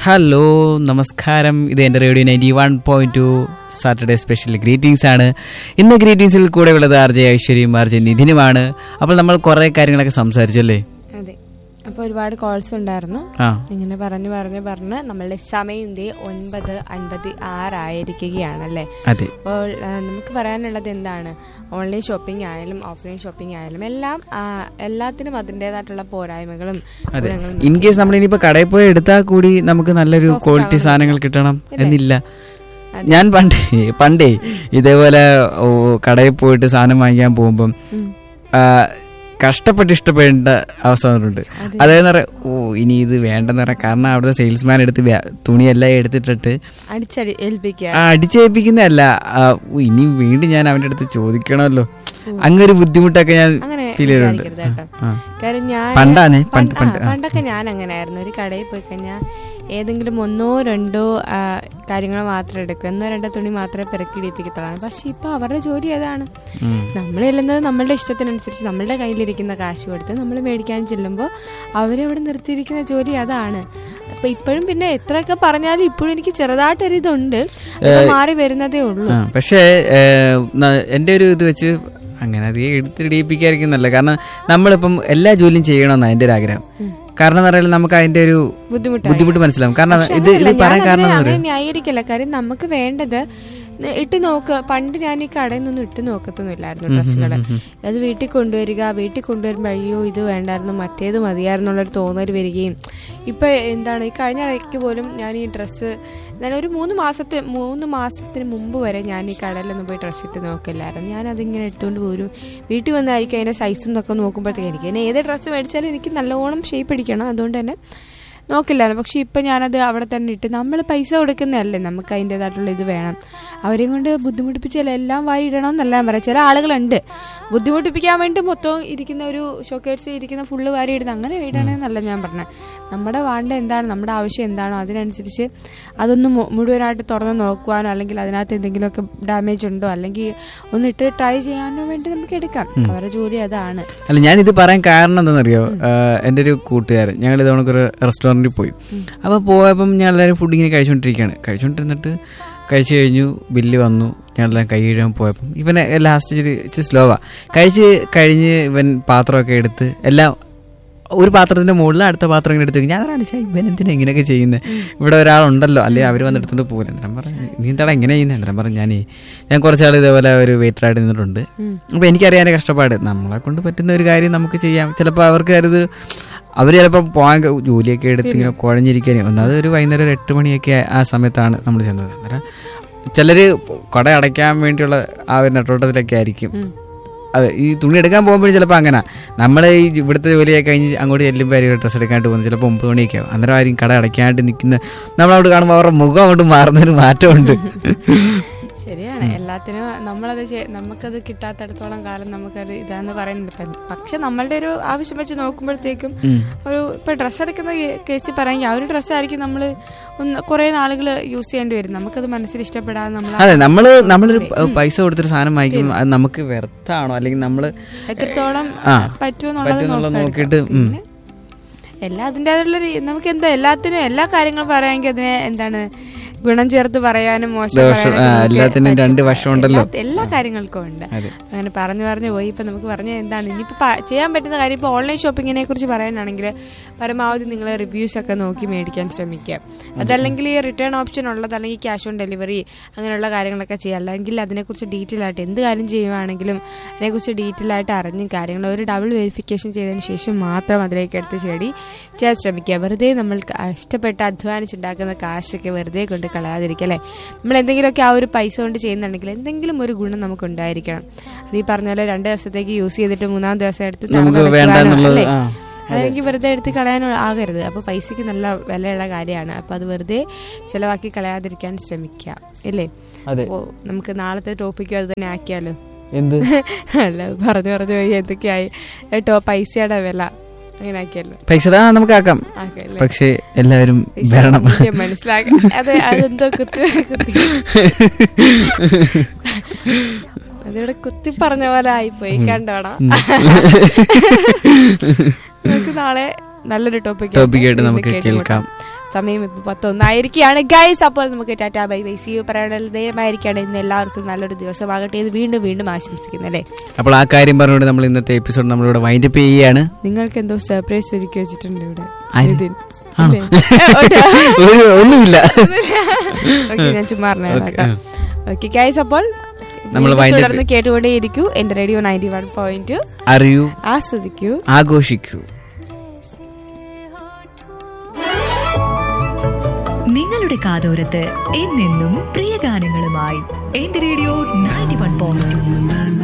Hello നമസ്കാരം ഇത് എൻ്റെ radio ninety one point two Saturday special greetings ആണ് ഇന്ന് ഗ്രീറ്റിംഗ്സിൽ കൂടെ ഉള്ളത് ആർ ജെ ഐശ്വര്യയും ആർ ജെ നിധിനുമാണ് അപ്പോൾ നമ്മൾ കുറേ കാര്യങ്ങളൊക്കെ സംസാരിച്ചു അല്ലേ അതെ അപ്പോൾ ഒരുപാട് കോൾസ് ഉണ്ടായിരുന്നു ആ ഇങ്ങനെ പറഞ്ഞു പറഞ്ഞു പറഞ്ഞ് നമ്മളുടെ സമയം ദേ ഒൻപത് അൻപത്തി ആറായിരിക്കുകയാണല്ലേ അതെ അപ്പോൾ ആ, നമുക്ക് പറയാനുള്ളത് എന്താണ് ഓൺലൈൻ ഷോപ്പിംഗ് ആയാലും ഓഫ്ലൈൻ ഷോപ്പിംഗ് ആയാലും എല്ലാം ആ, എല്ലാത്തിനും അതിൻ്റെതായിട്ടുള്ള പോരായ്മകളും അതെ ഗുണങ്ങളും ഇൻ കേസ് നമ്മൾ ഇനിയിപ്പോൾ കടയിൽ പോയി എടുത്താൽ കൂടി നമുക്ക് നല്ലൊരു ക്വാളിറ്റി സാധനങ്ങൾ കിട്ടണം എന്നില്ല ഞാൻ പണ്ടേ പണ്ടേ ഇതേപോലെ ഓ, കടയിൽ പോയിട്ട് സാധനം വാങ്ങിക്കാൻ പോകുമ്പം ഉം. ആ, കഷ്ടപ്പെട്ട് ഇഷ്ടപ്പെടേണ്ട അവസ്ഥ വന്നിട്ടുണ്ട് അതായത് പറയാം ഓ ഇനി ഇത് വേണ്ടെന്ന് പറയാം കാരണം അവിടുത്തെ സെയിൽസ്മാൻ എടുത്ത് വ്യ- തുണിയെല്ലാം എടുത്തിട്ടിട്ട് അടിച്ചടി ഏൽപ്പിക്കുക ആ, അടിച്ചേൽപ്പിക്കുന്നതല്ല ആ, ഓ, ഇനി വീണ്ടും ഞാൻ അവന്റെ അടുത്ത് ചോദിക്കണമല്ലോ അങ്ങൊരു ബുദ്ധിമുട്ടൊക്കെ ഞാൻ അങ്ങനെ ഫീൽ ചെയ്തിട്ടുണ്ട് വിചാരിക്കരുത് കേട്ടോ ആ. കാരണം ഞാൻ പണ്ടാണേ പണ്ട് പണ്ട്- പണ്ട് ആ, ആ. പണ്ടൊക്കെ ഞാൻ അങ്ങനെ ആയിരുന്നു ഒരു കടയിൽ പോയി കഴിഞ്ഞാൽ ഏതെങ്കിലും ഒന്നോ രണ്ടോ ആ, കാര്യങ്ങൾ മാത്രം എടുക്കും ഒന്നോ രണ്ടോ തുണി മാത്രമേ പെറുക്കിടിപ്പിക്കത്തുള്ളൂ പക്ഷെ ഇപ്പൊ അവരുടെ ജോലി ഏതാണ് ഉം. നമ്മൾ ചെല്ലുന്നത് നമ്മളുടെ ഇഷ്ടത്തിനനുസരിച്ച് നമ്മളുടെ കയ്യിലിരിക്കുന്ന കാശ് കൊടുത്ത് നമ്മൾ മേടിക്കാൻ ചെല്ലുമ്പോൾ അവരവിടെ നിർത്തിയിരിക്കുന്ന ജോലി അതാണ് അപ്പൊ ഇപ്പോഴും പിന്നെ എത്രയൊക്കെ പറഞ്ഞാലും ഇപ്പോഴും എനിക്ക് ചെറുതായിട്ടൊരു ഇതുണ്ട് അത് മാറി വരുന്നതേ ഉള്ളൂ ആ, പക്ഷേ ഏ, ന- എൻ്റെ ഒരു ഇത് വെച്ച് അങ്ങനെ അധികം എടുത്തിടിയിപ്പിക്കായിരിക്കും നല്ല കാരണം നമ്മളിപ്പം എല്ലാ ജോലിയും ചെയ്യണമെന്നാണ് എൻ്റെ ഒരു ആഗ്രഹം കാരണം എന്ന് പറഞ്ഞാൽ നമുക്ക് അതിന്റെ ഒരു ബുദ്ധിമുട്ടായി ബുദ്ധിമുട്ട് മനസ്സിലാവും കാരണം പക്ഷെ ഇത് ഇത് അങ്ങനെയല്ല, പറയാൻ ഞാൻ കാരണം അതിനെ എന്ന് അങ്ങനെ പറയാം ന്യായീകരിക്കല്ല കാര്യം നമുക്ക് വേണ്ടത് ന- ഇട്ട് നോക്കുക പണ്ട് ഞാൻ ഈ കടയിൽ നിന്നൊന്നും ഇട്ട് നോക്കത്തൊന്നുമില്ലായിരുന്നു ഡ്രസ്സുകൾ അത് വീട്ടിൽ കൊണ്ടുവരിക വീട്ടിൽ കൊണ്ടുവരുമ്പോൾ അയ്യോ ഇത് വേണ്ടായിരുന്നു മറ്റേത് മതിയായിരുന്നുള്ളൊരു തോന്നൽ വരികയും ഇപ്പൊ എന്താണ് ഈ കഴിഞ്ഞ ഇടയ്ക്ക് പോലും ഞാൻ ഈ ഡ്രസ്സ് ഞാൻ ഒരു മൂന്ന് മാസത്തെ മൂന്ന് മാസത്തിന് മുമ്പ് വരെ ഞാൻ ഈ കടയിലൊന്നും പോയി ഡ്രസ്സ് ഇട്ട് നോക്കില്ലായിരുന്നു ഞാൻ അതിങ്ങനെ എടുത്തുകൊണ്ട് പോരും വീട്ടിൽ വന്നായിരിക്കും അതിന്റെ സൈസ് എന്നൊക്കെ നോക്കുമ്പോഴത്തേക്ക് എനിക്ക് പിന്നെ ഏത് ഡ്രസ്സ് മേടിച്ചാലും എനിക്ക് നല്ലോണം ഷേപ്പ് അടിക്കണം അതുകൊണ്ട് തന്നെ നോക്കില്ലായിരുന്നു പക്ഷെ ഇപ്പം ഞാനത് അവിടെ തന്നെ ഇട്ട് നമ്മൾ പൈസ കൊടുക്കുന്നതല്ലേ നമുക്ക് അതിൻ്റെതായിട്ടുള്ള ഇത് വേണം അവരെയും കൊണ്ട് ബുദ്ധിമുട്ടിപ്പിച്ചാൽ എല്ലാം വാരി ഇടണം എന്നല്ല ഞാൻ പറയാം ചില ആളുകളുണ്ട് ബുദ്ധിമുട്ടിപ്പിക്കാൻ വേണ്ടി മൊത്തം ഇരിക്കുന്ന ഒരു ഷോക്കേഴ്സ് ഇരിക്കുന്ന ഫുള്ള് വാരി ഇടുന്നത് അങ്ങനെ ഇടണമെന്നല്ല ഞാൻ പറഞ്ഞത് നമ്മുടെ വാണ്ട എന്താണ് നമ്മുടെ ആവശ്യം എന്താണോ അതിനനുസരിച്ച് അതൊന്ന് മു- മുഴുവനായിട്ട് തുറന്ന് നോക്കുവാനോ അല്ലെങ്കിൽ അതിനകത്ത് എന്തെങ്കിലുമൊക്കെ ഡാമേജ് ഉണ്ടോ അല്ലെങ്കിൽ ഒന്ന് ഇട്ട് ട്രൈ ചെയ്യാനോ വേണ്ടി നമുക്ക് എടുക്കാം അവരുടെ ജോലി അതാണ് അല്ല ഞാൻ ഇത് പറയാൻ കാരണം എന്താണെന്നറിയോ ആഹ് എൻ്റെ ഒരു കൂട്ടുകാരൻ ഞങ്ങൾ ഇതവണ ഒരു റെസ്റ്റോറൻറ്റിൽ പോയി അപ്പോൾ പോയപ്പം ഞങ്ങൾ എല്ലാവരും ഫുഡ് ഇങ്ങനെ കഴിച്ചുകൊണ്ടിരിക്കുകയാണ് കഴിച്ചുകൊണ്ടിരുന്നിട്ട് കഴിച്ചു കഴിഞ്ഞു ബില്ല് വന്നു ഞങ്ങളെല്ലാം കൈ കഴുകാൻ പോയപ്പം ഇവനെ ലാസ്റ്റ് ഇച്ചിരി സ്ലോവാ കഴിച്ച് കഴിഞ്ഞ് ഇവൻ പാത്രമൊക്കെ എടുത്ത് എല്ലാം ഒരു പാത്രത്തിന്റെ മുകളിൽ അടുത്ത പാത്രം ഇങ്ങനെ എടുത്ത് വെക്കും. ഞാൻ അതാണ് ഇവൻ എന്തിനാ ഇങ്ങനെയൊക്കെ ചെയ്യുന്നത് ഇവിടെ ഒരാളുണ്ടല്ലോ അല്ലെങ്കിൽ അവർ വന്നെടുത്തോണ്ട് പോകില്ല എന്തിനാ പറഞ്ഞു നീ എന്താടാ ഇങ്ങനെ ചെയ്യുന്നത് എന്തിനാ പറഞ്ഞു ഞാനേ ഞാൻ കുറച്ചാൾ ഇതേപോലെ ഒരു വെയിറ്ററായിട്ട് നിന്നിട്ടുണ്ട് അപ്പൊ എനിക്കറിയാൻ കഷ്ടപ്പാട് നമ്മളെ കൊണ്ട് പറ്റുന്ന ഒരു കാര്യം നമുക്ക് ചെയ്യാം ചിലപ്പോൾ അവർക്ക് അത് അവർ ചിലപ്പോൾ പോകാൻ ക- ജോലിയൊക്കെ എടുത്ത് ഇങ്ങനെ കുഴഞ്ഞിരിക്കാനും ഒന്നാമത് ഒരു വൈകുന്നേരം ഒരു എട്ട് മണിയൊക്കെ ആ സമയത്താണ് നമ്മൾ ചെന്നത് അന്നേരം ചിലര് കട അടയ്ക്കാൻ വേണ്ടിയുള്ള ആ ഒരു നെട്ടോട്ടത്തിലൊക്കെ ആയിരിക്കും അതെ ഈ തുണി എടുക്കാൻ പോകുമ്പോഴും ചിലപ്പോൾ അങ്ങനെ നമ്മൾ ഈ ഇവിടുത്തെ ജോലിയൊക്കെ കഴിഞ്ഞ് അങ്ങോട്ട് ചെല്ലുമ്പോൾ ആയിരിക്കും ഡ്രസ്സ് എടുക്കാണ്ട് പോകുന്നത് ചിലപ്പോൾ ഒമ്പത് മണിയൊക്കെ ആവും അന്നേരം ആയിരിക്കും കട അടയ്ക്കാണ്ട് നിൽക്കുന്ന നമ്മളവിടെ കാണുമ്പോൾ അവരുടെ മുഖം അങ്ങോട്ട് മാറുന്നൊരു മാറ്റമുണ്ട് ശരിയാണ് എല്ലാത്തിനും നമ്മളത് ചെ- നമുക്കത് കിട്ടാത്തടത്തോളം കാലം നമുക്കത് ഇതാന്ന് പറയുന്നുണ്ട് ഇപ്പം പക്ഷെ നമ്മളുടെ ഒരു ആവശ്യം വെച്ച് നോക്കുമ്പോഴത്തേക്കും ഒരു ഇപ്പൊ ഡ്രസ്സ് എടുക്കുന്ന കേസിൽ പറയുമെങ്കിൽ ആ ഒരു ഡ്രസ്സായിരിക്കും നമ്മൾ ഒന്ന് കുറെ നാളുകൾ യൂസ് ചെയ്യേണ്ടി വരും നമുക്കത് മനസ്സിൽ ഇഷ്ടപ്പെടാതെ നമ്മൾ അതെ നമ്മള് നമ്മളൊരു പ- പൈസ കൊടുത്തൊരു സാധനം വാങ്ങിക്കുമ്പോൾ അത് നമുക്ക് വെറുത്താണോ അല്ലെങ്കിൽ നമ്മൾ എത്രത്തോളം ആ, പറ്റുമെന്നുള്ളത് പറ്റുമെന്നുള്ളത് നോക്കാം. നോക്കിയിട്ട്, ഉം. പിന്നെ എല്ലാ അതിൻ്റെതായിട്ടുള്ള നമുക്ക് എന്താ എല്ലാത്തിനും എല്ലാ കാര്യങ്ങളും പറയാമെങ്കിൽ അതിനെ എന്താണ് ഗുണം ചേർത്ത് പറയാനും മോശം ദോഷം, പറയാനൊക്കെ ആ, നമുക്ക് എല്ലാത്തിനും പറ്റും. രണ്ട് വശമുണ്ടല്ലോ. എല്ലാ- എല്ലാ കാര്യങ്ങൾക്കും ഉണ്ട് അതെ. അങ്ങനെ പറഞ്ഞു പറഞ്ഞു പോയി ഇപ്പൊ നമുക്ക് പറഞ്ഞ എന്താണ് ഇനിയിപ്പോ പ- ചെയ്യാൻ പറ്റുന്ന കാര്യം ഇപ്പൊ ഓൺലൈൻ ഷോപ്പിങ്ങിനെ കുറിച്ച് പറയാനാണെങ്കിൽ പരമാവധി നിങ്ങൾ റിവ്യൂസ് ഒക്കെ നോക്കി മേടിക്കാൻ ശ്രമിക്കുക അതല്ലെങ്കിൽ ഈ റിട്ടേൺ ഓപ്ഷൻ ഉള്ളത് അല്ലെങ്കിൽ ക്യാഷ് ഓൺ ഡെലിവറി അങ്ങനെയുള്ള കാര്യങ്ങളൊക്കെ ചെയ്യുക അല്ലെങ്കിൽ അതിനെക്കുറിച്ച് ഡീറ്റെയിൽ ആയിട്ട് എന്ത് കാര്യം ചെയ്യുവാണെങ്കിലും അതിനെക്കുറിച്ച് ഡീറ്റെയിൽ ആയിട്ട് അറിഞ്ഞ് കാര്യങ്ങൾ ഒരു ഡബിൾ വെരിഫിക്കേഷൻ ചെയ്തതിന് ശേഷം മാത്രം അതിലേക്ക് എടുത്ത് ചെടി ചെയ്യാൻ ശ്രമിക്കുക വെറുതെ നമ്മൾ കഷ്ടപ്പെട്ട് അധ്വാനിച്ചുണ്ടാക്കുന്ന കാശൊക്കെ വെറുതെ കൊണ്ട് കളയാതിരിക്കുക അല്ലേ നമ്മൾ എന്തെങ്കിലുമൊക്കെ ആ ഒരു പൈസ കൊണ്ട് ചെയ്യുന്നുണ്ടെങ്കിൽ എന്തെങ്കിലും ഒരു ഗുണം നമുക്ക് ഉണ്ടായിരിക്കണം അത് ഈ പറഞ്ഞ പോലെ രണ്ട് ദിവസത്തേക്ക് യൂസ് ചെയ്തിട്ട് മൂന്നാം ദിവസം എടുത്ത് തല നമുക്ക് നനയ്ക്കുവാനോ, വേണ്ടാന്നുള്ളത്, അല്ലേ? ആ, അതെനിക്ക് വെറുതെ എടുത്ത് കളയാൻ ആകരുത് അപ്പൊ പൈസക്ക് നല്ല വിലയുള്ള കാര്യമാണ് അപ്പൊ അത് വെറുതെ ചെലവാക്കി കളയാതിരിക്കാൻ ശ്രമിക്കുക അല്ലേ അതെ ഓ നമുക്ക് നാളത്തെ ടോപ്പിക്കും അത് തന്നെ ആക്കിയാലോ എന്ത് അല്ല പറഞ്ഞു പറഞ്ഞു പോയി എന്തൊക്കെയായി കേട്ടോ പൈസയുടെ വില അങ്ങനെ ആക്കിയല്ലോ പൈസ ആ, നമുക്ക് ആക്കാം ആക്കല്ലേ പക്ഷെ എല്ലാവരും പൈസ വരണം മൂല്യം മനസ്സിലാക്കി അതെ അതെന്തോ കുത്തി കുത്തി അതിവിടെ കുത്തി പറഞ്ഞ പോലെ ആയിപ്പോയി കണ്ടോടാ നമുക്ക് നാളെ നല്ലൊരു ടോപ്പിക് ടോപ്പിക്കായിട്ട് നമുക്ക് കേൾക്കാം സമയം ഇപ്പൊ പത്തൊന്നായിരിക്കുകയാണ് ഗൈസ് അപ്പോൾ നമുക്ക് tata bye bye see you പറയാനുള്ള നേരമായിരിക്കുകയാണ് ഇന്ന് എല്ലാവർക്കും നല്ലൊരു ദിവസമാകട്ടെ എന്ന് വീണ്ടും വീണ്ടും ആശംസിക്കുന്നു അല്ലേ അപ്പോൾ ആ കാര്യം പറഞ്ഞുകൊണ്ട് നമ്മൾ ഇന്നത്തെ എപ്പിസോഡ് നമ്മളിവിടെ വൈൻഡപ്പ് ചെയ്യുകയാണ് നിങ്ങൾക്ക് എന്തോ സർപ്രൈസ് ഒരുക്കി വെച്ചിട്ടുണ്ട് ഇവിടെ ആര്? നിതിൻ. ആണോ? ഇല്ലേ? ഓക്കേ. ഒരു- ഒന്നുമില്ല ഓക്കേ, ഞാൻ ചുമ്മാ ഓക്കേ, പറഞ്ഞതാണ് ഓക്കെ ഗൈസ് അപ്പോൾ നമ്മൾ വീണ്ടും wind up തുടർന്ന് കേട്ടുകൊണ്ടേയിരിക്കൂ എന്റെ റേഡിയോ നയൻറ്റി വൺ പോയിന്റ് അറിയൂ ആസ്വദിക്കൂ ആഘോഷിക്കൂ നിങ്ങളുടെ കാതോരത്ത് എന്നെന്നും പ്രിയ ഗാനങ്ങളുമായി എന്റെ റേഡിയോ നയൻറ്റി വൺ പോയിന്റ്